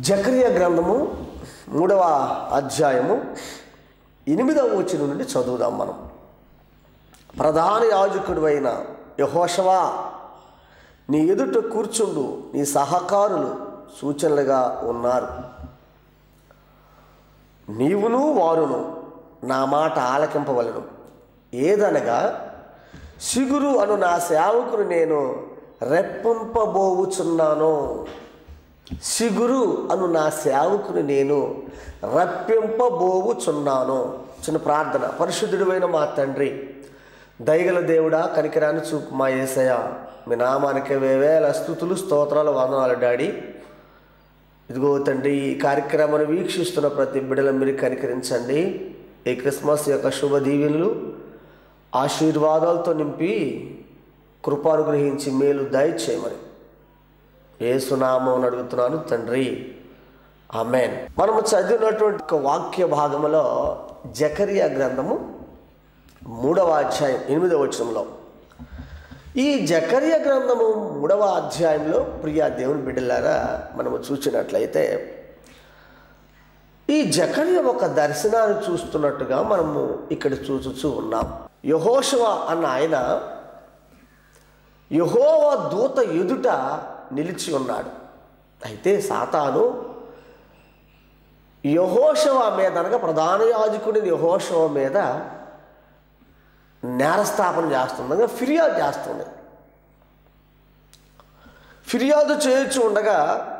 జకర్య గ్రంథము మూడవ అధ్యాయము ఎనిమిదవ వచనం నుండి చదువుదాం మనం ప్రధాన యాజకుడు అయిన యహోషవా నీ ఎదుట కూర్చుండు నీ సహకారులు సూచనలుగా ఉన్నారు నీవును వారును నా మాట ఆలకింపవలను ఏదనగా సిగురు అను నా సేవకుని నేను రెప్పింపబోవుచున్నాను సిగురు అను నా సేవకుని నేను రప్పింపబోవుచున్నాను చిన్న ప్రార్థన పరిశుద్ధుడివైన మా తండ్రి దయగల దేవుడా కనికరాన్ని చూపు మా ఏసయ మీ నామానికి వేవేల స్థుతులు స్తోత్రాలు వందనాలు డాడీ ఇదిగో తండ్రి ఈ కార్యక్రమాన్ని వీక్షిస్తున్న ప్రతి బిడ్డలను మీరు కనికరించండి ఈ క్రిస్మస్ యొక్క శుభ దీవెనలు ఆశీర్వాదాలతో నింపి కృపానుగ్రహించి మేలు దయచేయమని ఏసునామం అడుగుతున్నాను తండ్రి ఆమెన్ మనము చదివినటువంటి ఒక వాక్య భాగంలో జకరియా గ్రంథము మూడవ అధ్యాయం ఎనిమిదవ వచనంలో ఈ జకర్య గ్రంథము మూడవ అధ్యాయంలో ప్రియా దేవుని బిడ్డలారా మనము చూసినట్లయితే ఈ జకర్య ఒక దర్శనాన్ని చూస్తున్నట్టుగా మనము ఇక్కడ చూచుచూ ఉన్నాం యహోశవ అన్న ఆయన యహోవ దూత ఎదుట నిలిచి ఉన్నాడు అయితే సాతాను యహోశవ మీద అనగా ప్రధాన యాజకుడి యహోశవ మీద నేరస్థాపన చేస్తుంది ఫిర్యాదు చేస్తుంది ఫిర్యాదు చేయొచ్చు ఉండగా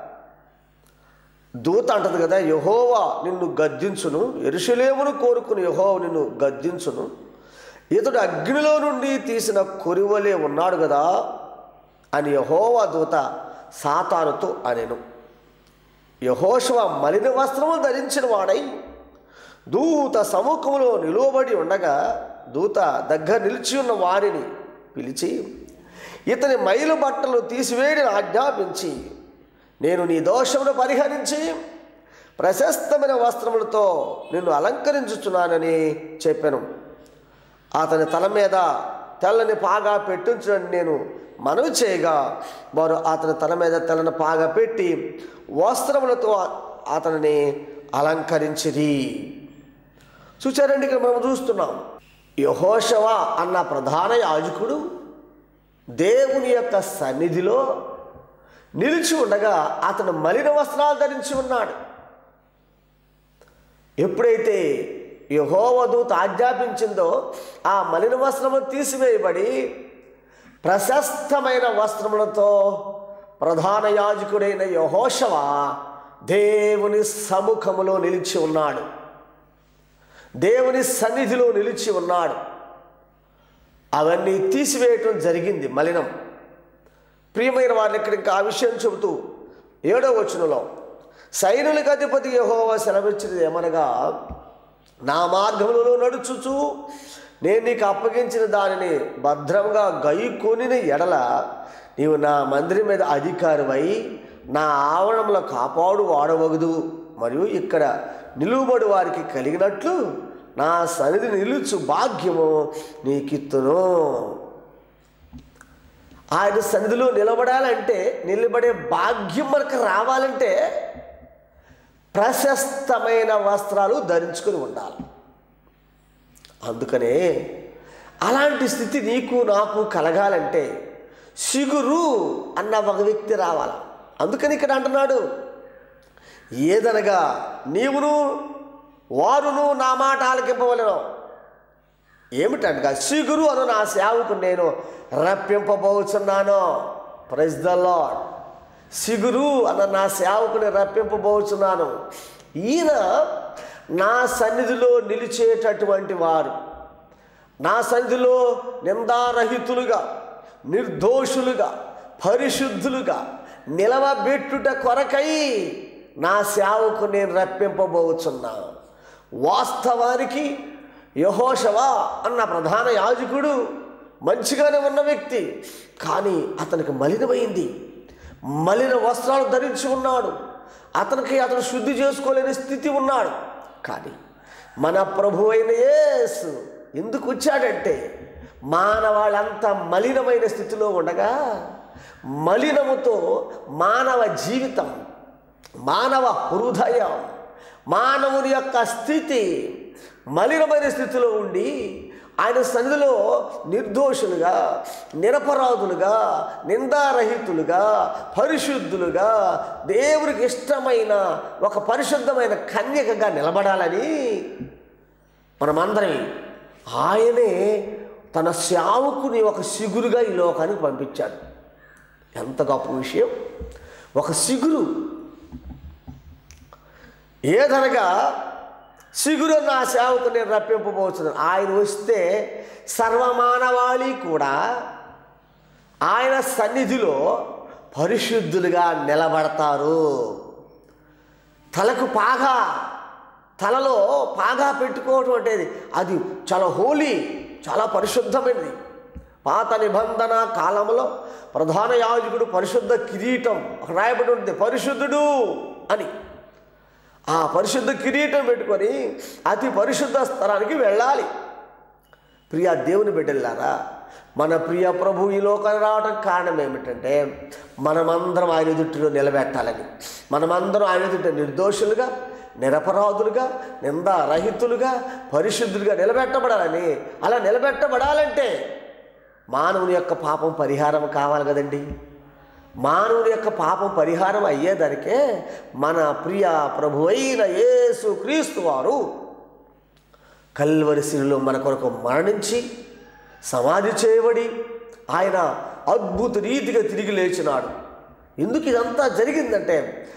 దూత అంటది కదా యహోవా నిన్ను గద్దించును ఎరుషలేమును కోరుకుని యహోవ నిన్ను గద్దించును ఇతడు అగ్నిలో నుండి తీసిన కొరివలే ఉన్నాడు కదా అని యహోవా దూత సాతానుతో అనెను యహోశవ మలిన వస్త్రము ధరించిన వాడై దూత సముఖంలో నిలువబడి ఉండగా దూత దగ్గర నిలిచి ఉన్న వారిని పిలిచి ఇతని మైలు బట్టలు తీసివేయని ఆజ్ఞాపించి నేను నీ దోషమును పరిహరించి ప్రశస్తమైన వస్త్రములతో నిన్ను అలంకరించుచున్నానని చెప్పాను అతని తల మీద తెల్లని పాగా పెట్టించడం నేను మనవి చేయగా వారు అతని తల మీద తెల్లని పాగా పెట్టి వస్త్రములతో అతనిని అలంకరించిరి చూచారండి ఇక్కడ మనం చూస్తున్నాం యహోషవ అన్న ప్రధాన యాజకుడు దేవుని యొక్క సన్నిధిలో నిలిచి ఉండగా అతను మలిన వస్త్రాలు ధరించి ఉన్నాడు ఎప్పుడైతే యహోవదూత ఆజ్ఞాపించిందో ఆ మలిన వస్త్రము తీసివేయబడి ప్రశస్తమైన వస్త్రములతో ప్రధాన యాజకుడైన యహోషవ దేవుని సముఖములో నిలిచి ఉన్నాడు దేవుని సన్నిధిలో నిలిచి ఉన్నాడు అవన్నీ తీసివేయటం జరిగింది మలినం ప్రియమైన వారిని ఇక్కడ ఇంకా ఆ విషయం చెబుతూ ఏడో వచనంలో సైనులకు అధిపతి యహోవ సెలవిచ్చినది ఏమనగా నా మార్గములలో నడుచుచు నేను నీకు అప్పగించిన దానిని భద్రంగా గైకొనిన ఎడల నీవు నా మందిరం మీద అధికారివై నా ఆవరణంలో కాపాడు వాడవగదు మరియు ఇక్కడ నిలువబడి వారికి కలిగినట్లు నా సన్నిధి నిలుచు భాగ్యము నీకిత్తును ఆయన సన్నిధిలో నిలబడాలంటే నిలబడే భాగ్యం మనకు రావాలంటే ప్రశస్తమైన వస్త్రాలు ధరించుకుని ఉండాలి అందుకనే అలాంటి స్థితి నీకు నాకు కలగాలంటే సిగురు అన్న ఒక వ్యక్తి రావాలి అందుకని ఇక్కడ అంటున్నాడు ఏదనగా నీవును వారును నా మాట ఆలకింపవలను ఏమిటనగా సిగురు అను నా సేవకు నేను రప్పింపబోచున్నాను ప్రైజ్ ద లాడ్ సిగురు అన్న నా సేవకుని రప్పింపబోచున్నాను ఈయన నా సన్నిధిలో నిలిచేటటువంటి వారు నా సన్నిధిలో నిందారహితులుగా నిర్దోషులుగా పరిశుద్ధులుగా నిలవబెట్టుట కొరకై నా సేవకు నేను రప్పింపబోచున్నా వాస్తవానికి యహోషవా అన్న ప్రధాన యాజకుడు మంచిగానే ఉన్న వ్యక్తి కానీ అతనికి మలినమైంది మలిన వస్త్రాలు ధరించి ఉన్నాడు అతనికి అతను శుద్ధి చేసుకోలేని స్థితి ఉన్నాడు కానీ మన ప్రభు అయిన యేసు ఎందుకు వచ్చాడంటే మానవాళ్ళంతా మలినమైన స్థితిలో ఉండగా మలినముతో మానవ జీవితం మానవ హృదయం మానవుని యొక్క స్థితి మలినమైన స్థితిలో ఉండి ఆయన సన్నిధిలో నిర్దోషులుగా నిరపరాధులుగా నిందారహితులుగా పరిశుద్ధులుగా దేవునికి ఇష్టమైన ఒక పరిశుద్ధమైన కన్యకగా నిలబడాలని మనమందరం ఆయనే తన సేవకుని ఒక సిగురుగా ఈ లోకానికి పంపించాడు ఎంత గొప్ప విషయం ఒక సిగురు ఏదనగా సిగురు నా సేవకు నేను రప్పింపబోతున్నాను ఆయన వస్తే సర్వమానవాళి కూడా ఆయన సన్నిధిలో పరిశుద్ధులుగా నిలబడతారు తలకు పాగా తలలో పాగా పెట్టుకోవటం అంటే అది చాలా హోలీ చాలా పరిశుద్ధమైనది పాత నిబంధన కాలంలో ప్రధాన యాజకుడు పరిశుద్ధ కిరీటం ఒక రాయబడి ఉంటుంది పరిశుద్ధుడు అని ఆ పరిశుద్ధ కిరీటం పెట్టుకొని అతి పరిశుద్ధ స్థలానికి వెళ్ళాలి ప్రియ దేవుని బిడ్డలారా మన ప్రియ ప్రభు ఈ లోకానికి రావడం కారణం ఏమిటంటే మనమందరం ఆయన ఎదుటిలో నిలబెట్టాలని మనమందరం ఆయన ఎదుట నిర్దోషులుగా నిరపరాధులుగా నిందారహితులుగా పరిశుద్ధులుగా నిలబెట్టబడాలని అలా నిలబెట్టబడాలంటే మానవుని యొక్క పాపం పరిహారం కావాలి కదండి మానవుని యొక్క పాపం పరిహారం అయ్యేదానికే మన ప్రియ ప్రభు అయిన యేసు క్రీస్తు వారు కల్వరిశిలో మన కొరకు మరణించి సమాధి చేయబడి ఆయన అద్భుత రీతిగా తిరిగి లేచినాడు ఎందుకు ఇదంతా జరిగిందంటే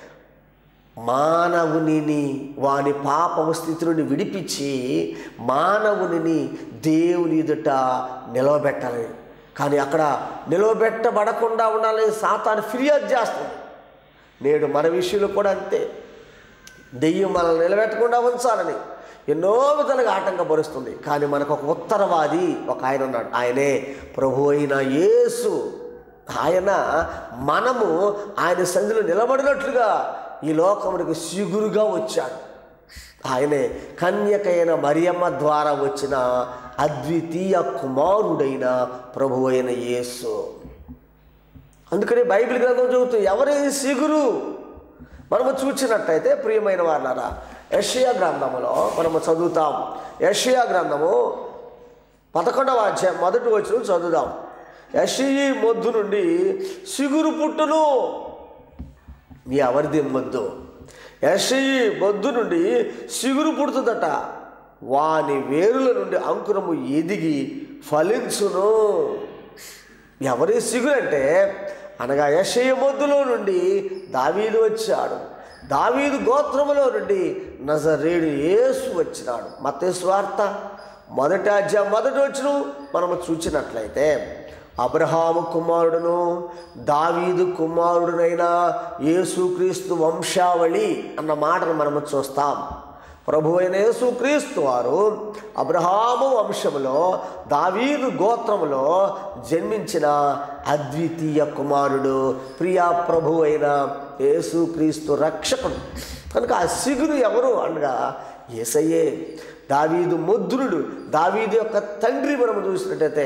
మానవునిని వాని పాపము స్థితి నుండి విడిపించి మానవునిని దేవుని ఎదుట నిలవబెట్టాలని కానీ అక్కడ నిలవబెట్టబడకుండా ఉండాలని సాతాను ఫిర్యాదు చేస్తుంది నేడు మన విషయంలో కూడా అంతే దెయ్యం మనల్ని నిలబెట్టకుండా ఉంచాలని ఎన్నో విధాలుగా ఆటంకపరుస్తుంది కానీ మనకు ఒక ఉత్తరవాది ఒక ఆయన ఉన్నాడు ఆయనే ప్రభు అయిన యేసు ఆయన మనము ఆయన సంధిలో నిలబడినట్లుగా ఈ లోకమునికి సిగురుగా వచ్చాడు ఆయనే కన్యకైన మరియమ్మ ద్వారా వచ్చిన అద్వితీయ కుమారుడైన ప్రభు అయిన యేసు అందుకని బైబిల్ గ్రంథం చదువుతుంది ఎవరి సిగురు మనము చూచినట్టయితే ప్రియమైన వారులారా యషియా గ్రంథములో మనము చదువుతాం యషియా గ్రంథము పదకొండవ అధ్యాయం మొదటి వచ్చిన చదువుదాం యషి మొద్దు నుండి సిగురు పుట్టును ఎవరిది మొద్దు యషి మొద్దు నుండి సిగురు పుడుతుందట వాని వేరుల నుండి అంకురము ఎదిగి ఫలించును ఎవరి సిగురు అంటే అనగా యశయ మొద్దులో నుండి దావీదు వచ్చాడు దావీదు గోత్రములో నుండి నజరేడు యేసు వచ్చినాడు మత్తేసు వార్త మొదటి అధ్యాయం మొదటి వచ్చిన మనము చూచినట్లయితే అబ్రహాము కుమారుడును దావీదు కుమారుడునైన యేసుక్రీస్తు వంశావళి అన్న మాటను మనము చూస్తాం ప్రభు అయిన యేసుక్రీస్తు వారు అబ్రహాము వంశములో దావీదు గోత్రములో జన్మించిన అద్వితీయ కుమారుడు ప్రియా ప్రభు అయిన యేసుక్రీస్తు రక్షకుడు కనుక ఆ సిగురు ఎవరు అనగా ఏసయ్యే దావీదు ముద్రుడు దావీదు యొక్క తండ్రి మనము చూసినట్టయితే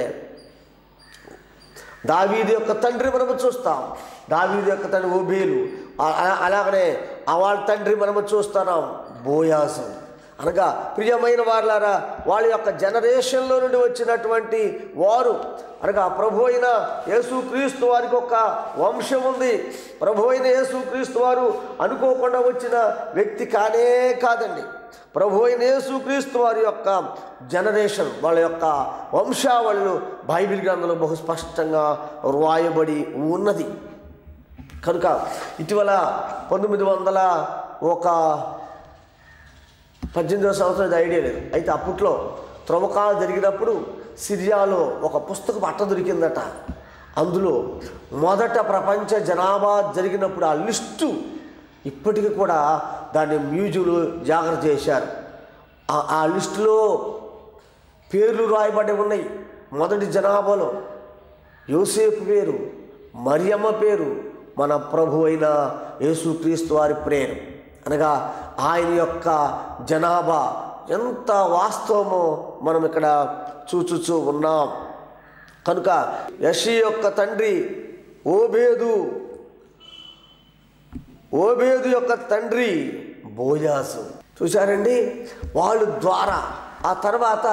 దావీదు యొక్క తండ్రి మనము చూస్తాం దావీదు యొక్క తండ్రి ఓబేలు ఆ- ఆ- అలాగనే ఆ వాళ్ళ తండ్రి మనము చూస్తున్నాం బోయాసు అనగా ప్రియమైన వారులారా వాళ్ళ యొక్క జనరేషన్లో నుండి వచ్చినటువంటి వారు అనగా ప్రభు అయిన యేసుక్రీస్తు వారికి ఒక వంశం ఉంది ప్రభు అయిన యేసుక్రీస్తు వారు అనుకోకుండా వచ్చిన వ్యక్తి కానే కాదండి ప్రభు అయిన యేసుక్రీస్తు వారి యొక్క జనరేషన్ వాళ్ళ యొక్క వంశావళులు బైబిల్ గ్రంథంలో బహు స్పష్టంగా వ్రాయబడి ఉన్నది కనుక ఇటీవల పంతొమ్మిది వందల ఒక పద్దెనిమిదవ సంవత్సరం ఇది ఐడియా లేదు అయితే అప్పట్లో త్రవ్వకాలు జరిగినప్పుడు సిరియాలో ఒక పుస్తకం అట్ట దొరికిందట అందులో మొదట ప్రపంచ జనాభా జరిగినప్పుడు ఆ లిస్టు ఇప్పటికీ కూడా దాన్ని మ్యూజియంలో జాగ్రత్త చేశారు ఆ- ఆ లిస్టులో పేర్లు రాయబడి ఉన్నాయి మొదటి జనాభాలో యోసేపు పేరు మరియమ్మ పేరు మన ప్రభు అయిన యేసుక్రీస్తు వారి పేరు అనగా ఆయన యొక్క జనాభా ఎంత వాస్తవమో మనం ఇక్కడ చూచుచూ ఉన్నాం కనుక యషి యొక్క తండ్రి ఓబేదు ఓబేదు యొక్క తండ్రి బోయాసు చూశారండి వాళ్ళు ద్వారా ఆ తర్వాత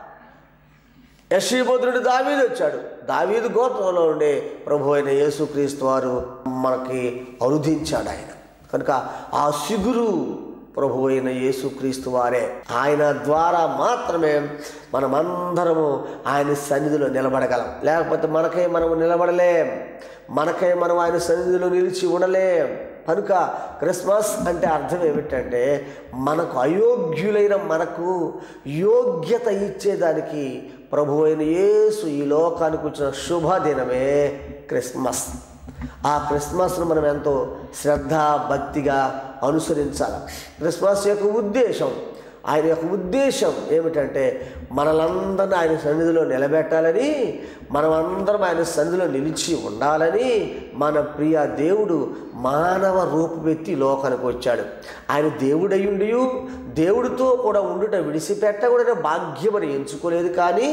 యశీపుత్రుడు దావీదు వచ్చాడు దావీదు గోత్రంలో ఉండే ప్రభు అయిన యేసుక్రీస్తు వారు మనకి అనుదించాడు ఆయన కనుక ఆ సిగురు ప్రభు అయిన యేసుక్రీస్తు వారే ఆయన ద్వారా మాత్రమే మనమందరము ఆయన సన్నిధిలో నిలబడగలం లేకపోతే మనకై మనము నిలబడలేం మనకై మనం ఆయన సన్నిధిలో నిలిచి ఉండలేం కనుక క్రిస్మస్ అంటే అర్థం ఏమిటంటే మనకు అయోగ్యులైన మనకు యోగ్యత ఇచ్చేదానికి ప్రభు అయిన యేసు ఈ లోకానికి వచ్చిన శుభదినమే క్రిస్మస్ ఆ క్రిస్మస్ను మనం ఎంతో శ్రద్ధ భక్తిగా అనుసరించాలి క్రిస్మస్ యొక్క ఉద్దేశం ఆయన యొక్క ఉద్దేశం ఏమిటంటే మనలందరినీ ఆయన సన్నిధిలో నిలబెట్టాలని మనమందరం ఆయన సన్నిధిలో నిలిచి ఉండాలని మన ప్రియ దేవుడు మానవ రూపమెత్తి లోకానికి వచ్చాడు ఆయన దేవుడయ్యుండి దేవుడితో కూడా ఉండుట విడిచిపెట్టకూడని భాగ్యమని ఎంచుకోలేదు కానీ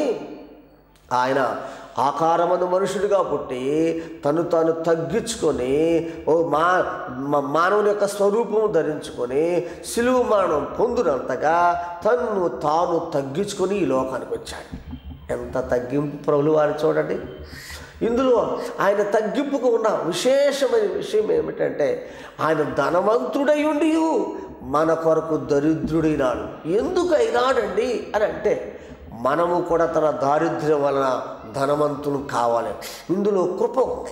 ఆయన ఆకారమందు మనుషుడిగా పుట్టి తను తాను తగ్గించుకొని ఓ మా మా- మానవుని యొక్క స్వరూపము ధరించుకొని సిలువు మరణం పొందినంతగా తన్ను తాను తగ్గించుకొని ఈ లోకానికి వచ్చాడు ఎంత తగ్గింపు ప్రభులు వారు చూడండి ఇందులో ఆయన తగ్గింపుకు ఉన్న విశేషమైన విషయం ఏమిటంటే ఆయన ధనవంతుడై ఉండి మన కొరకు దరిద్రుడైనాడు ఎందుకు అయినాడండి అని అంటే మనము కూడా తన దారిద్ర్యం వలన ధనవంతులు కావాలి ఇందులో కృప ఉంది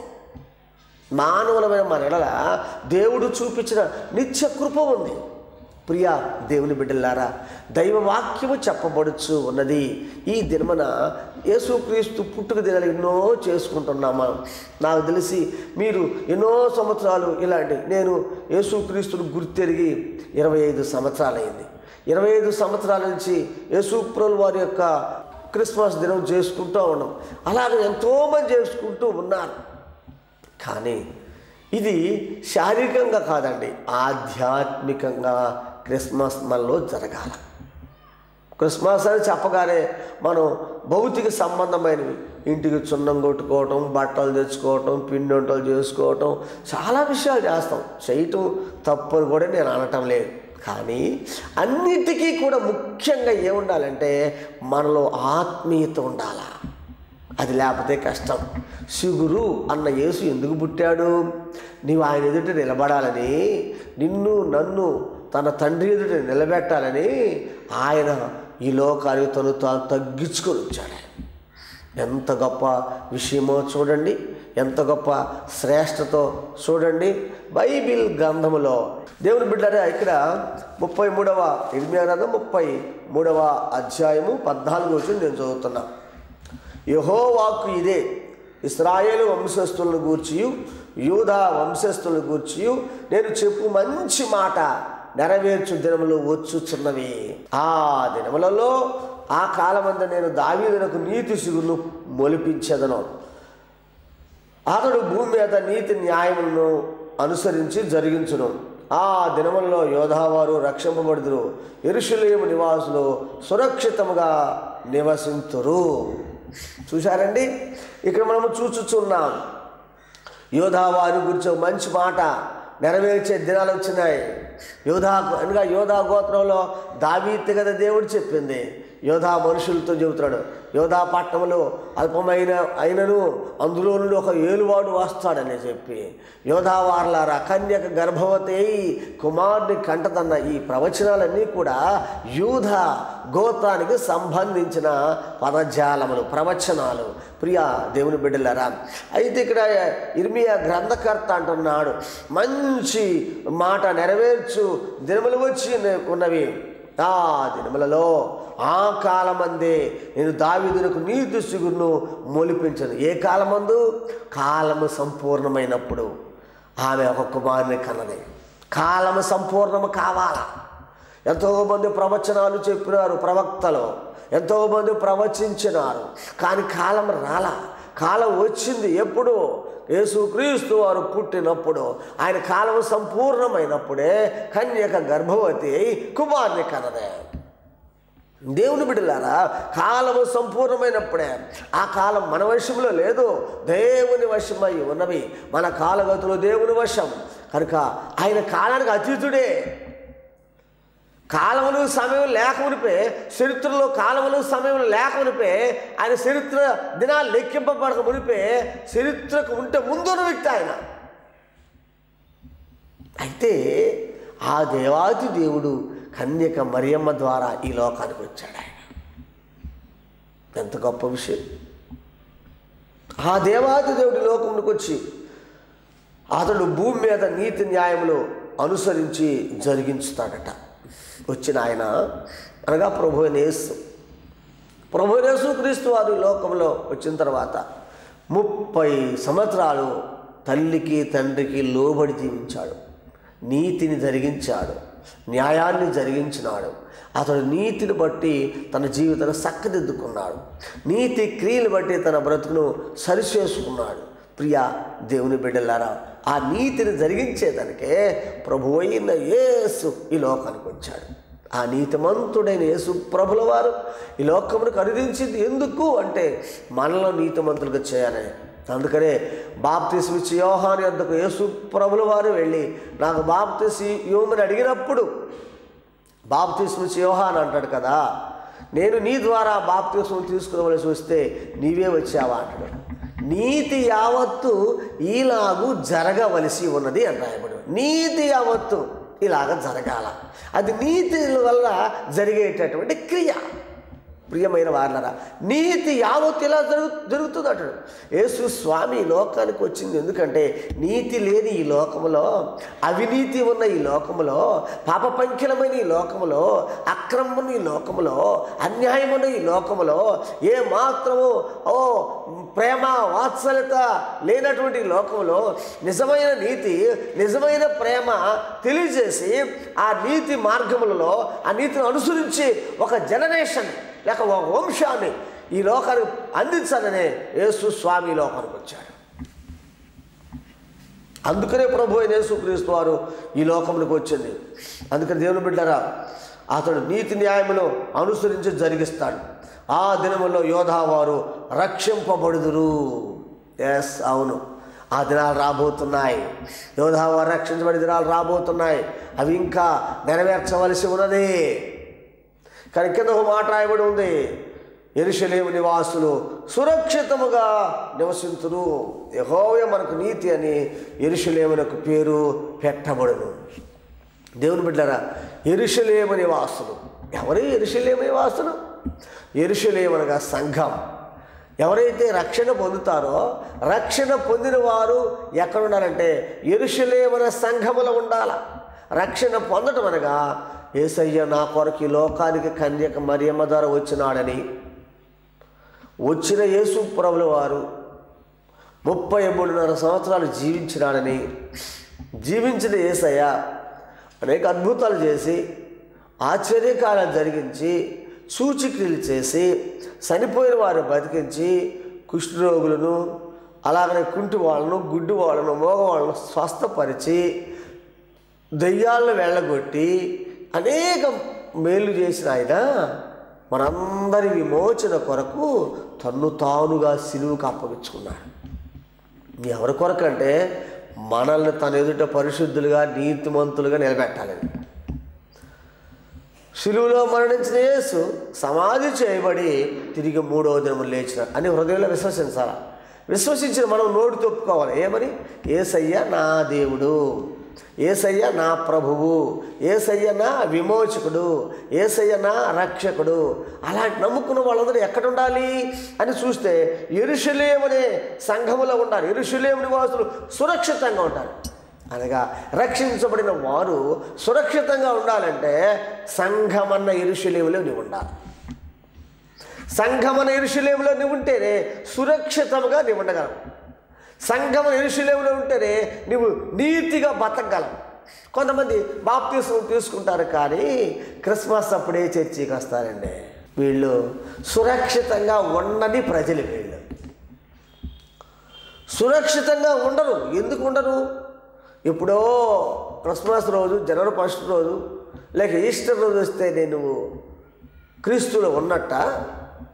మానవులమైన మన ఎడల దేవుడు చూపించిన నిత్య కృప ఉంది ప్రియ దేవుని బిడ్డలారా దైవ వాక్యము చెప్పబడుచు ఉన్నది ఈ దినమన యేసుక్రీస్తు పుట్టుక దినాలు ఎన్నో చేసుకుంటున్నామా నాకు తెలిసి మీరు ఎన్నో సంవత్సరాలు ఇలాంటి నేను యేసుక్రీస్తును గుర్తెరిగి ఇరవై ఐదు సంవత్సరాలైంది ఇరవై ఐదు సంవత్సరాల నుంచి యేసుప్రోలు వారి యొక్క క్రిస్మస్ దినం చేసుకుంటూ ఉన్నాం అలాగే ఎంతోమంది చేసుకుంటూ ఉన్నారు కానీ ఇది శారీరకంగా కాదండి ఆధ్యాత్మికంగా క్రిస్మస్ మనలో జరగాల క్రిస్మస్ అని చెప్పగానే మనం భౌతిక సంబంధమైనవి ఇంటికి చున్నం కొట్టుకోవటం బట్టలు తెచ్చుకోవటం పిండి వంటలు చేసుకోవటం చాలా విషయాలు చేస్తాం చేయటం తప్పని కూడా నేను అనటం లేదు కానీ అన్నిటికీ కూడా ముఖ్యంగా ఏముండాలంటే మనలో ఆత్మీయత ఉండాలా అది లేకపోతే కష్టం సిగురు అన్న యేసు ఎందుకు పుట్టాడు నీవు ఆయన ఎదుట నిలబడాలని నిన్ను నన్ను తన తండ్రి ఎదుట నిలబెట్టాలని ఆయన ఈ లోకానికి తను తాను తగ్గించుకొని వచ్చాడు ఎంత గొప్ప విషయమో చూడండి ఎంత గొప్ప శ్రేష్టతో చూడండి బైబిల్ గ్రంథములో దేవుని బిడ్డరే ఇక్కడ ముప్పై మూడవ ఇర్మియా గ్రంథం ముప్పై మూడవ అధ్యాయము పద్నాలుగు వచ్చి నేను చదువుతున్నా యహోవాకు ఇదే ఇస్రాయేలు వంశస్థులను గూర్చియు యూదా వంశస్థులను గూర్చియు నేను చెప్పు మంచి మాట నెరవేర్చు దినములు వచ్చుచున్నవి ఆ దినములలో ఆ కాలమందు నేను దావీదునకు నీతి సిగును మొలిపించదను అతడు భూమి మీద నీతి న్యాయములను అనుసరించి జరిగించును ఆ దినములలో యోధావారు రక్షింపబడుదురు ఎరుషులేము నివాసులు సురక్షితముగా నివసింతురు చూశారండి ఇక్కడ మనము చూచుచున్నాం యోధావారి గురించి ఒక మంచి మాట నెరవేర్చే దినాలు వచ్చినాయి యోధా అనగా యోధా గోత్రంలో దావీతి కదా దేవుడు చెప్పింది యోధా మనుషులతో చెబుతున్నాడు యోధా పట్టణంలో అల్పమైన అయినను అందులో నుండి ఒక ఏలువాడు వస్తాడని చెప్పి యోధా వార్లారా కన్యక గర్భవతి అయి కుమారుని కంటదన్న ఈ ప్రవచనాలన్నీ కూడా యూధ గోత్రానికి సంబంధించిన పదజాలములు ప్రవచనాలు ప్రియ దేవుని బిడ్డలారా అయితే ఇక్కడ ఇర్మియా గ్రంథకర్త అంటున్నాడు మంచి మాట నెరవేర్చు దినములు వచ్చి ఉన్నవి ఆ దినములలో ఆ కాలమందే నేను దావీదునకు నీతి సిగురును మొలిపించను ఏ కాలమందు కాలము సంపూర్ణమైనప్పుడు ఆమె ఒక కుమారుని కన్నది కాలము సంపూర్ణము కావాలా ఎంతోమంది ప్రవచనాలు చెప్పినారు ప్రవక్తలు ఎంతోమంది ప్రవచించినారు కానీ కాలం రాలా కాలం వచ్చింది ఎప్పుడు యేసుక్రీస్తు వారు పుట్టినప్పుడు ఆయన కాలం సంపూర్ణమైనప్పుడే కన్యక గర్భవతి అయి కుమార్ని కనదే దేవుని బిడ్డలారా కాలము సంపూర్ణమైనప్పుడే ఆ కాలం మన వశంలో లేదు దేవుని వశమై ఉన్నవి మన కాలగతులు దేవుని వశం కనుక ఆయన కాలానికి అతీతుడే కాలములు సమయం లేకమునిపే చరిత్రలో కాలములు సమయం లేకమునిపే ఆయన చరిత్ర దినాలు లెక్కింపబడక మునిపే చరిత్రకు ఉంటే ముందున్న వ్యక్తి ఆయన అయితే ఆ దేవాది దేవుడు కన్యక మరియమ్మ ద్వారా ఈ లోకానికి వచ్చాడు ఆయన ఎంత గొప్ప విషయం ఆ దేవాది దేవుడి లోకంలోకి వచ్చి అతడు భూమి మీద నీతి న్యాయములు అనుసరించి జరిగించుతాడట వచ్చిన ఆయన అనగా ప్రభు అయిన యేసు ప్రభు అయిన యేసు క్రీస్తు వారు ఈ లోకంలో వచ్చిన తర్వాత ముప్పై సంవత్సరాలు తల్లికి తండ్రికి లోబడి జీవించాడు నీతిని జరిగించాడు న్యాయాన్ని జరిగించినాడు అతడు నీతిని బట్టి తన జీవితాన్ని చక్కదిద్దుకున్నాడు నీతి క్రియలు బట్టి తన బ్రతుకును సరిచేసుకున్నాడు ప్రియ దేవుని బిడ్డలారా ఆ నీతిని జరిగించేదానికే ప్రభు అయిన యేసు ఈ లోకానికి వచ్చాడు ఆ నీతిమంతుడైన యేసు ప్రభుల వారు ఈ లోకమును ఖరీదించింది ఎందుకు అంటే మనలో నీతిమంతులుగా చేయాలని అందుకనే బాప్తీసు ఇచ్చి యోహాని వద్దకు యేసు ప్రభుల వారు వెళ్ళి నాకు బాప్తీసి యోమని అడిగినప్పుడు బాప్తీసు ఇచ్చి యోహాన్ అంటాడు కదా నేను నీ ద్వారా బాప్తీసం తీసుకునవలసి వస్తే నీవే వచ్చావా అంటాడు నీతి యావత్తు ఈలాగు జరగవలసి ఉన్నది అని రాయబడి నీతి యావత్తు ఇలాగ జరగాల అది నీతి వల్ల జరిగేటటువంటి క్రియ ప్రియమైన వారులరా నీతి యావత్ ఇలా జరుగు జరుగుతుంది అంటాడు యేసు స్వామి ఈ లోకానికి వచ్చింది ఎందుకంటే నీతి లేని ఈ లోకములో అవినీతి ఉన్న ఈ లోకములో పాప పంకిలమైన ఈ లోకములో అక్రమం ఈ లోకములో అన్యాయమున్న ఈ లోకములో ఏ మాత్రము ఓ ప్రేమ వాత్సల్యత లేనటువంటి ఈ లోకంలో నిజమైన నీతి నిజమైన ప్రేమ తెలియజేసి ఆ నీతి మార్గములలో ఆ నీతిని అనుసరించి ఒక జనరేషన్ లేక ఒక వంశాన్ని ఈ లోకానికి అందించాలనే యేసు స్వామి ఈ లోకానికి వచ్చాడు అందుకనే ప్రభు అయిన యేసుక్రీస్తు వారు ఈ లోకంలోకి వచ్చింది అందుకని దేవుని బిడ్డరా అతడు నీతి న్యాయమును అనుసరించి జరిగిస్తాడు ఆ దినములో యోధావారు రక్షింపబడుదురు ఎస్ అవును ఆ దినాలు రాబోతున్నాయి యోధావారు రక్షించబడి దినాలు రాబోతున్నాయి అవి ఇంకా నెరవేర్చవలసి ఉన్నది కానీ కింద ఒక మాట రాయబడి ఉంది ఎరుషలేము నివాసులు సురక్షితముగా నివసింతురు యహోవే మనకు నీతి అని ఎరుషలేమునకు పేరు పెట్టబడును దేవుని బిడ్డరా ఎరుషలేము నివాసులు ఎవరి ఎరుషలేము నివాసులు ఎరుషలేమనగా సంఘం ఎవరైతే రక్షణ పొందుతారో రక్షణ పొందిన వారు ఎక్కడ ఉండాలంటే ఎరుషలేమన సంఘములో ఉండాల రక్షణ పొందటం అనగా ఏసయ్య నా కొరకు ఈ లోకానికి కన్యక మరియమ్మ ద్వారా వచ్చినాడని వచ్చిన యేసు ప్రభుల వారు ముప్పై మూడున్నర సంవత్సరాలు జీవించినాడని జీవించిన ఏసయ్య అనేక అద్భుతాలు చేసి ఆశ్చర్యకార్యాలు జరిగించి సూచిక్రియలు చేసి చనిపోయిన వారు బతికించి కుష్ఠరోగులను అలాగనే కుంటి వాళ్ళను గుడ్డి వాళ్ళను మోగ వాళ్ళను స్వస్థపరిచి దెయ్యాలను వెళ్ళగొట్టి అనేక మేలు చేసిన ఆయన మనందరి విమోచన కొరకు తన్ను తానుగా సిలువుకు అప్పగించుకున్నాడు ఎవరి కొరకు అంటే మనల్ని తన ఎదుట పరిశుద్ధులుగా నీతిమంతులుగా నిలబెట్టాలని శిలువులో మరణించిన యేసు సమాధి చేయబడి తిరిగి మూడవ దినము లేచిన అని హృదయంలో విశ్వసించాలా విశ్వసించిన మనం నోటి తొప్పుకోవాలి ఏమని ఏసయ్య నా దేవుడు ఏసయ్య నా ప్రభువు ఏసయ్య నా విమోచకుడు ఏసయ్య నా రక్షకుడు అలాంటి నమ్ముకున్న వాళ్ళందరూ ఎక్కడ ఉండాలి అని చూస్తే ఎరుషలేమనే సంఘములో ఉండాలి ఎరుషలేము నివాసులు సురక్షితంగా ఉండాలి అనగా రక్షించబడిన వారు సురక్షితంగా ఉండాలంటే సంఘమన్న ఇరుషులేములో నీవు ఉండాలి సంఘమన ఇరుషులేములో నీవు ఉంటేనే సురక్షితంగా నీవు ఉండగలవు సంఘమన ఇరుషులేములో ఉంటేనే నీవు నీతిగా బతకగలవు కొంతమంది బాప్తీసం తీసుకుంటారు కానీ క్రిస్మస్ అప్పుడే చర్చికి వస్తారండి వీళ్ళు సురక్షితంగా ఉండని ప్రజలు వీళ్ళు సురక్షితంగా ఉండరు ఎందుకు ఉండరు ఎప్పుడో క్రిస్మస్ రోజు జనవరి ఫస్ట్ రోజు లేక ఈస్టర్ రోజు వస్తే నేను క్రీస్తులో ఉన్నట్ట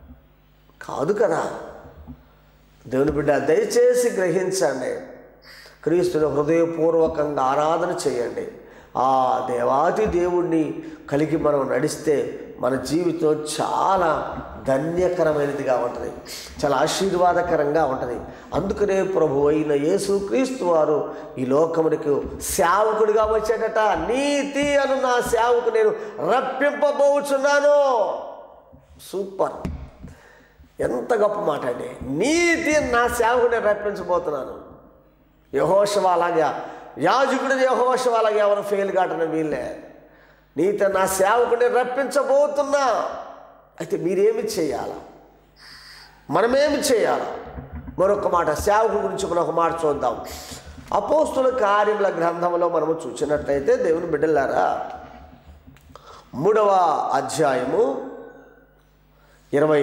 కాదు కదా దేవుని బిడ్డ దయచేసి గ్రహించండి క్రీస్తుని హృదయపూర్వకంగా ఆరాధన చేయండి ఆ దేవాది దేవుణ్ణి కలిగి మనం నడిస్తే మన జీవితం చాలా ధన్యకరమైనదిగా ఉంటుంది చాలా ఆశీర్వాదకరంగా ఉంటుంది అందుకనే ప్రభు అయిన యేసు క్రీస్తు వారు ఈ లోకమునికి సేవకుడిగా వచ్చాడట నీతి అను నా సేవకు నేను రప్పింపబోచున్నాను సూపర్ ఎంత గొప్ప మాట అండి నీతి అని నా సేవకుని నేను రప్పించబోతున్నాను యహోశవ అలాగా యాజకుడు యహోశవ అలాగా ఎవరు ఫెయిల్ కాటన వీళ్ళే నీతో నా సేవకుని రప్పించబోతున్నా అయితే మీరేమి చేయాలా మనమేమి చేయాలా మరొక మాట సేవకు గురించి మనం ఒక మాట చూద్దాం అపోస్తుల కార్యముల గ్రంథంలో మనము చూసినట్లయితే దేవుని బిడ్డలారా మూడవ అధ్యాయము ఇరవై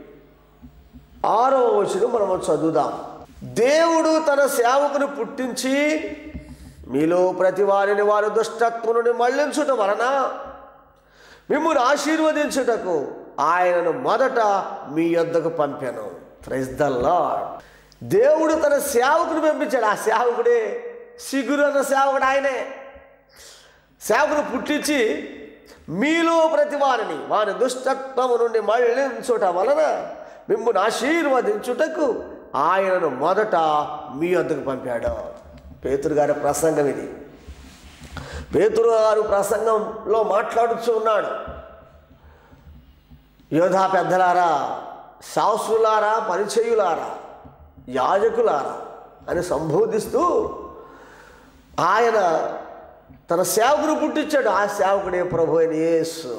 ఆరవ వచనం మనము చదువుదాం దేవుడు తన సేవకుని పుట్టించి మీలో ప్రతి వారిని వారి దుష్టత్వం నుండి మళ్లించుట వలన మిమ్మల్ని ఆశీర్వదించుటకు ఆయనను మొదట మీ యొద్దకు పంపాను ప్రైజ్ ద లాడ్ దేవుడు తన సేవకుని పంపించాడు ఆ సేవకుడే సిగురు అన్న సేవకుడు ఆయనే సేవకును పుట్టించి మీలో ప్రతి వారిని వారి దుష్టత్వము నుండి మళ్ళించుట వలన మిమ్మల్ని ఆశీర్వదించుటకు ఆయనను మొదట మీ వద్దకు పంపాడు పేతురు గారి ప్రసంగం ఇది పేతురు గారు ప్రసంగంలో మాట్లాడుతూ ఉన్నాడు యోధా పెద్దలారా శాస్త్రులారా పరిచయులారా యాజకులారా అని సంబోధిస్తూ ఆయన తన సేవకుడు పుట్టించాడు ఆ సేవకుడే ప్రభు అయిన యేసు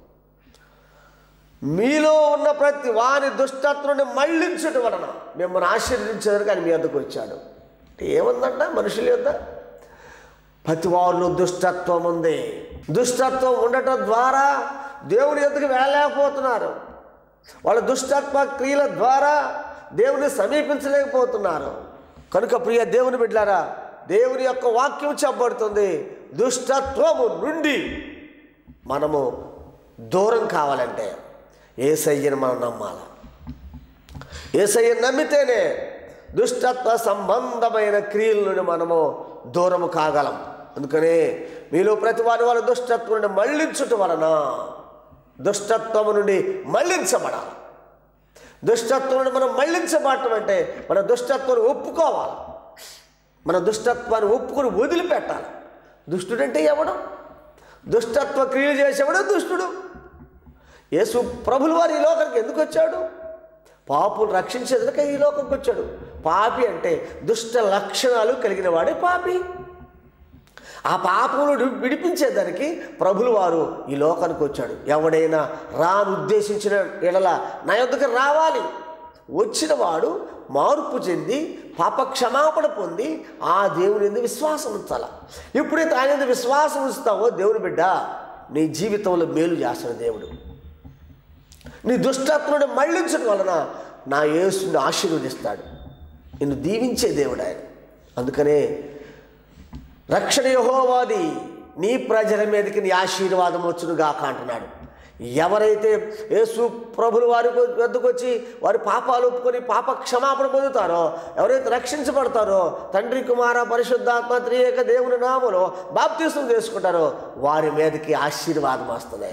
మీలో ఉన్న ప్రతి వాని దుష్టత్వాన్ని మళ్ళించటం వలన మిమ్మల్ని ఆశీర్వదించడానికి ఆయన మీ వద్దకు వచ్చాడు ఏముందంట మనుషుల యొద్ద ప్రతి వారిలో దుష్టత్వం ఉంది దుష్టత్వం ఉండటం ద్వారా దేవుని ఎదుగు వెళ్ళలేకపోతున్నారు వాళ్ళ దుష్టత్వ క్రియల ద్వారా దేవుని సమీపించలేకపోతున్నారు కనుక ప్రియ దేవుని బిడ్డారా దేవుని యొక్క వాక్యం చెప్పబడుతుంది దుష్టత్వము నుండి మనము దూరం కావాలంటే ఏసయ్యను మనం నమ్మాలి ఏసయ్యను నమ్మితేనే దుష్టత్వ సంబంధమైన క్రియల నుండి మనము దూరము కాగలం అందుకనే మీలో ప్రతి వారి వాళ్ళ దుష్టత్వం నుండి మళ్ళించుట వలన దుష్టత్వము నుండి మళ్ళించబడాలి దుష్టత్వం నుండి మనం మళ్ళించబడటం అంటే మన దుష్టత్వాన్ని ఒప్పుకోవాలి మన దుష్టత్వాన్ని ఒప్పుకొని వదిలిపెట్టాలి దుష్టుడంటే ఎవడు దుష్టత్వ క్రియలు చేసేవాడు దుష్టుడు యేసు ప్రభులు వారు ఈ లోకానికి ఎందుకు వచ్చాడు పాపులు రక్షించేందుకే ఈ లోకంకి వచ్చాడు పాపి అంటే దుష్ట లక్షణాలు కలిగిన వాడే పాపి ఆ పాపములు విడిపించేదానికి ప్రభులు వారు ఈ లోకానికి వచ్చాడు ఎవడైనా రాను ఉద్దేశించిన ఎడల నా యొద్దకు రావాలి వచ్చిన వాడు మార్పు చెంది పాప క్షమాపణ పొంది ఆ దేవుని ఎందు విశ్వాసం ఉంచాల ఎప్పుడైతే ఆయన ఎందు విశ్వాసం ఉంచుతావో దేవుని బిడ్డ నీ జీవితంలో మేలు చేస్తాడు దేవుడు నీ దుష్టత్వుని మళ్ళించడం వలన నా యేసుని ఆశీర్వదిస్తాడు నిన్ను దీవించే దేవుడు ఆయన అందుకనే రక్షణ యహోవాది నీ ప్రజల మీదకి నీ ఆశీర్వాదం వచ్చునుగాక అంటున్నాడు ఎవరైతే యేసు ప్రభులు వారి వద్దకు వచ్చి వారి పాపాలు ఒప్పుకొని పాప క్షమాపణ పొందుతారో ఎవరైతే రక్షించబడతారో తండ్రి కుమార పరిశుద్ధాత్మ త్రియేక దేవుని నామలో బాప్తీసం చేసుకుంటారో వారి మీదకి ఆశీర్వాదం వస్తుంది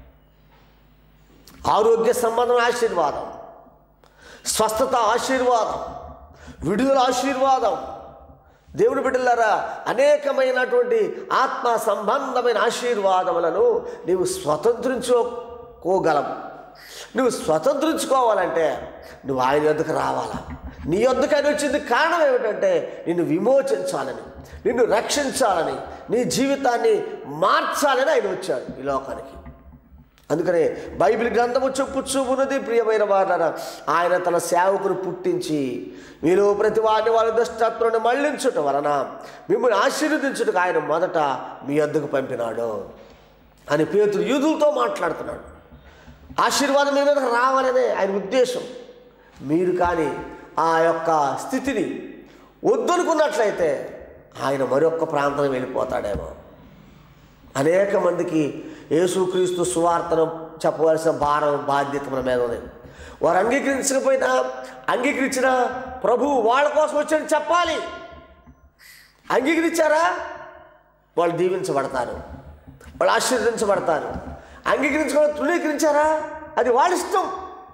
ఆరోగ్య సంబంధం ఆశీర్వాదం స్వస్థత ఆశీర్వాదం విడుదల ఆశీర్వాదం దేవుని బిడ్డలారా అనేకమైనటువంటి ఆత్మ సంబంధమైన ఆశీర్వాదములను నీవు స్వతంత్రించుకోగలవు నువ్వు స్వతంత్రించుకోవాలంటే నువ్వు ఆయన యొద్దకు రావాలా నీ యొద్దకు ఆయన వచ్చింది కారణం ఏమిటంటే నిన్ను విమోచించాలని నిన్ను రక్షించాలని నీ జీవితాన్ని మార్చాలని ఆయన వచ్చాడు ఈ లోకానికి అందుకనే బైబిల్ గ్రంథము చెప్పుచ్చు ఉన్నది ప్రియమైన వారన ఆయన తన సేవకును పుట్టించి మీరు ప్రతి వారిని వాళ్ళ దుష్టత్వాన్ని మళ్లించుట వలన మిమ్మల్ని ఆశీర్వదించుటకు ఆయన మొదట మీ వద్దకు పంపినాడు అని పేతుడు యూదులతో మాట్లాడుతున్నాడు ఆశీర్వాదం మీ మీద రావాలనే ఆయన ఉద్దేశం మీరు కానీ ఆ యొక్క స్థితిని వద్దనుకున్నట్లయితే ఆయన మరొక ప్రాంతం వెళ్ళిపోతాడేమో అనేక మందికి యేసుక్రీస్తు సువార్తను చెప్పవలసిన భారం బాధ్యత మన మీద ఉంది వారు అంగీకరించకపోయినా అంగీకరించిన ప్రభువు వాళ్ళ కోసం వచ్చాడు చెప్పాలి అంగీకరించారా వాళ్ళు దీవించబడతారు వాళ్ళు ఆశీర్వదించబడతారు అంగీకరించుకోవడం తృణీకరించారా అది వాళ్ళ ఇష్టం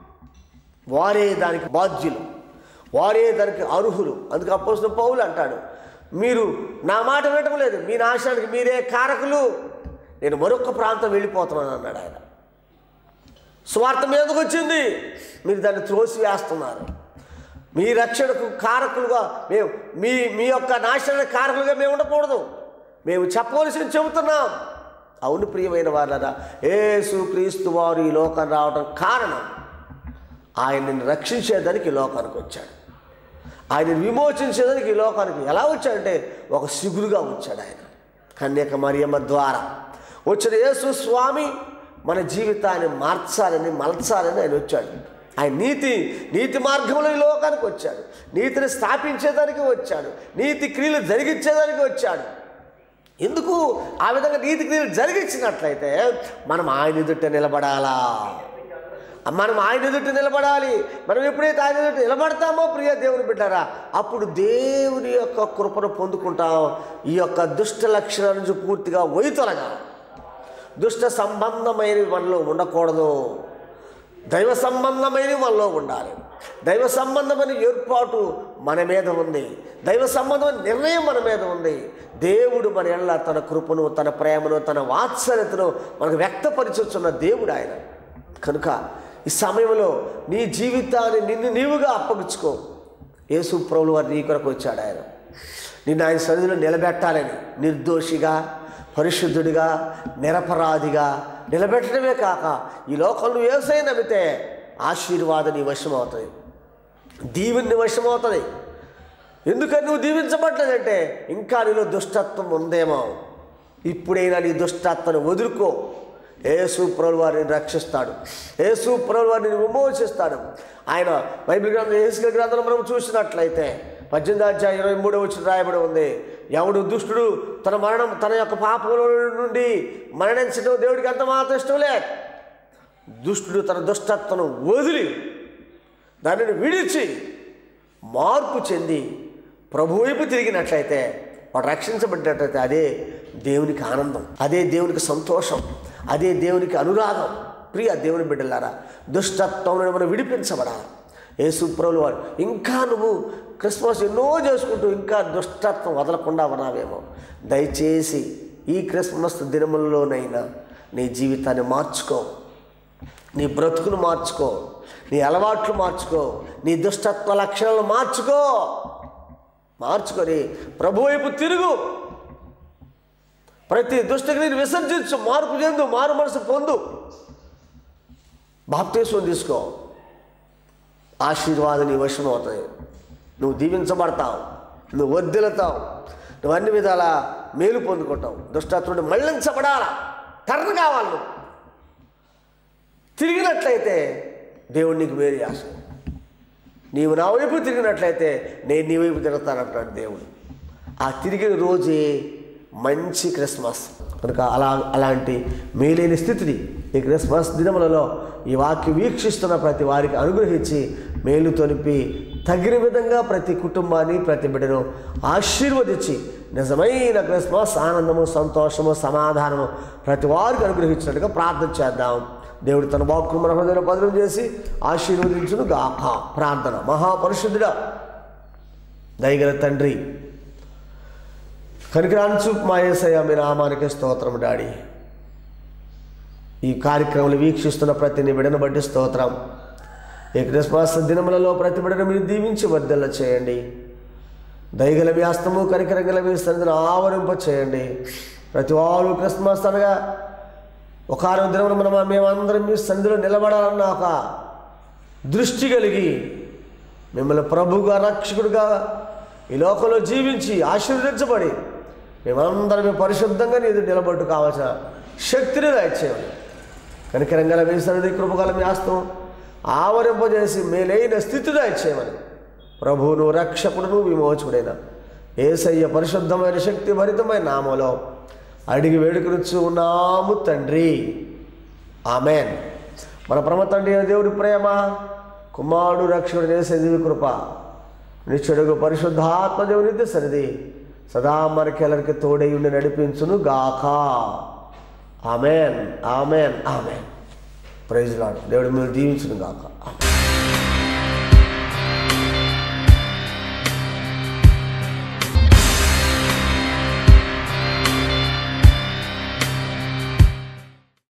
వారే దానికి బాధ్యులు వారే దానికి అర్హులు అందుకు అప్పొస్తున్న పౌలు అంటాడు మీరు నా మాట వినటం లేదు మీ నాశనానికి మీరే కారకులు నేను మరొక ప్రాంతం వెళ్ళిపోతున్నాను అన్నాడు ఆయన స్వార్థ మీదకు వచ్చింది మీరు దాన్ని త్రోసి వేస్తున్నారు మీ రక్షణకు కారకులుగా మేము మీ మీ యొక్క నాశనానికి కారకులుగా మేము ఉండకూడదు మేము చెప్పవలసింది చెబుతున్నాం అవును ప్రియమైన వాళ్ళరా ఏసు క్రీస్తు వారు ఈ లోకం రావడం కారణం ఆయనని రక్షించేదానికి ఈ లోకానికి వచ్చాడు ఆయనని విమోచించేదానికి ఈ లోకానికి ఎలా వచ్చాడంటే ఒక సిగురుగా వచ్చాడు ఆయన కన్యక మరియమ్మ ద్వారా వచ్చిన యేసు స్వామి మన జీవితాన్ని మార్చాలని మలచాలని ఆయన వచ్చాడు ఆయన నీతి నీతి మార్గంలో ఈ లోకానికి వచ్చాడు నీతిని స్థాపించేదానికి వచ్చాడు నీతి క్రియలు జరిగించేదానికి వచ్చాడు ఎందుకు ఆ విధంగా నీతి క్రియలు జరిగించినట్లయితే మనం ఆయన ఎదుట నిలబడాలా మనం ఆయన ఎదుట నిలబడాలి మనం ఎప్పుడైతే ఆయన ఎదుట నిలబడతామో ప్రియ దేవుని బిడ్డారా అప్పుడు దేవుని యొక్క కృపను పొందుకుంటాం ఈ యొక్క దుష్ట లక్షణాల నుంచి పూర్తిగా వైతొలగా దుష్ట సంబంధమైనవి మనలో ఉండకూడదు దైవ సంబంధమైనవి మనలో ఉండాలి దైవ సంబంధమైన ఏర్పాటు మన మీద ఉంది దైవ సంబంధమైన నిర్ణయం మన మీద ఉంది దేవుడు మన ఎళ్ళ తన కృపను తన ప్రేమను తన వాత్సల్యతను మనకు వ్యక్తపరిచుచున్న దేవుడు ఆయన కనుక ఈ సమయంలో నీ జీవితాన్ని నిన్ను నీవుగా అప్పగించుకో యేసు ప్రభులు వారు నీ కొరకు వచ్చాడు ఆయన నిన్ను ఆయన సన్నిధిలో నిలబెట్టాలని నిర్దోషిగా పరిశుద్ధుడిగా నిరపరాధిగా నిలబెట్టడమే కాక ఈ లోకంలో వ్యవసాయం నమ్మితే ఆశీర్వాదం నీ వశం అవుతుంది దీవెని నీ వశం అవుతుంది ఎందుకని నువ్వు దీవించబట్టలేదంటే ఇంకా నీలో దుష్టత్వం ఉందేమో ఇప్పుడైనా నీ దుష్టత్వాన్ని వదులుకో ఏసు ప్రభులు వారిని రక్షిస్తాడు ఏసు ప్రభులు వారిని విమోచిస్తాడు ఆయన బైబిల్ గ్రంథం ఏసుల గ్రంథంలో మనం చూసినట్లయితే పద్దెనిమిది అధ్యాయం ఇరవై మూడో వచ్చిన రాయబడి ఉంది ఎవడు దుష్టుడు తన మరణం తన యొక్క పాపముల నుండి మరణించడం దేవుడికి అంత మాత్రం ఇష్టం లేదు దుష్టుడు తన దుష్టత్వను వదిలి దానిని విడిచి మార్పు చెంది ప్రభు వైపు తిరిగినట్లయితే వాడు రక్షించబడినట్లయితే అదే దేవునికి ఆనందం అదే దేవునికి సంతోషం అదే దేవునికి అనురాగం ప్రియ దేవుని బిడ్డలారా దుష్టత్వం నుండి మనం విడిపించబడాలి యేసుప్రభులు వారు ఇంకా నువ్వు క్రిస్మస్ ఎన్నో చేసుకుంటూ ఇంకా దుష్టత్వం వదలకుండా ఉన్నావేమో దయచేసి ఈ క్రిస్మస్ దినములలోనైనా నీ జీవితాన్ని మార్చుకో నీ బ్రతుకును మార్చుకో నీ అలవాట్లు మార్చుకో నీ దుష్టత్వ లక్షణాలను మార్చుకో మార్చుకొని ప్రభు వైపు తిరుగు ప్రతి దుష్టగిరిని విసర్జించు మార్పు చెందు మారు మనసు పొందు బాప్తీసం తీసుకో ఆశీర్వాదం నీ వశం అవుతాయి నువ్వు దీవించబడతావు నువ్వు వర్ధిల్లుతావు నువ్వు అన్ని విధాల మేలు పొందుకుంటావు దుష్టత్వుడిని మళ్ళించబడాలా టర్న్ కావాలి నువ్వు తిరిగినట్లయితే దేవుడు నీకు వేరే ఆశ నీవు నా వైపు తిరిగినట్లయితే నేను నీ వైపు తిరుగుతానంటాడు దేవుడు ఆ తిరిగిన రోజే మంచి క్రిస్మస్ కనుక అలా అలాంటి మేలైన స్థితిని ఈ క్రిస్మస్ దినములలో ఈ వాక్యం వీక్షిస్తున్న ప్రతి వారికి అనుగ్రహించి మేలు తొలిపి తగిన విధంగా ప్రతి కుటుంబాన్ని ప్రతి బిడ్డను ఆశీర్వదించి నిజమైన క్రిస్మస్ ఆనందము సంతోషము సమాధానము ప్రతి వారికి అనుగ్రహించినట్టుగా ప్రార్థన చేద్దాం దేవుడు తన వాక్కు మన హృదయంలో పదనం చేసి ఆశీర్వదించును గాక ప్రార్థన మహాపరిశుద్ధుడా దయగల తండ్రి కనికరాన్ని చూపు మా యేసయ్య మీ నామానికి స్తోత్రం డాడీ ఈ కార్యక్రమాలు వీక్షిస్తున్న ప్రతి నీ బిడను బట్టి స్తోత్రం ఈ క్రిస్మస్ దినములలో ప్రతి బిడను మీరు దీవించి వర్ధల్ల చేయండి దయగల మీ హస్తము కనికరంగల మీ సన్నిధిని ఆవరింప చేయండి ప్రతి వారు క్రిస్మస్ అనగా ఒక ఆరో దినమున మనం మేమందరం మీ సన్నిధిలో నిలబడాలన్న ఒక దృష్టి కలిగి మిమ్మల్ని ప్రభుగా రక్షకుడిగా ఈ లోకంలో జీవించి ఆశీర్వదించబడి మేమందరం పరిశుద్ధంగా నీది నిలబట్టు కావాల్సిన శక్తిని దయచేయండి కనికరంగా మీ సన్నిధి కృపగల మీ ఆస్తం ఆవరింపజేసి మేలైన స్థితి దయచేయమని ప్రభువును రక్షకుడును విమోచుడైన ఏసయ్య పరిశుద్ధమైన శక్తి భరితమైన నామలో అడిగి వేడుకనుచు ఉన్నాము తండ్రి ఆమెన్ మన ప్రమ తండ్రి అయిన దేవుడి ప్రేమ కుమారుడు రక్షకుడు నేసేది కృప నిత్యుడుగు పరిశుద్ధాత్మ దేవుని సరిది సదా మనకెల్లరికి తోడై ఉండి నడిపించును గాక amen amen amen praise lord దేవుడు మీరు దీవించును గాక ఆమెన్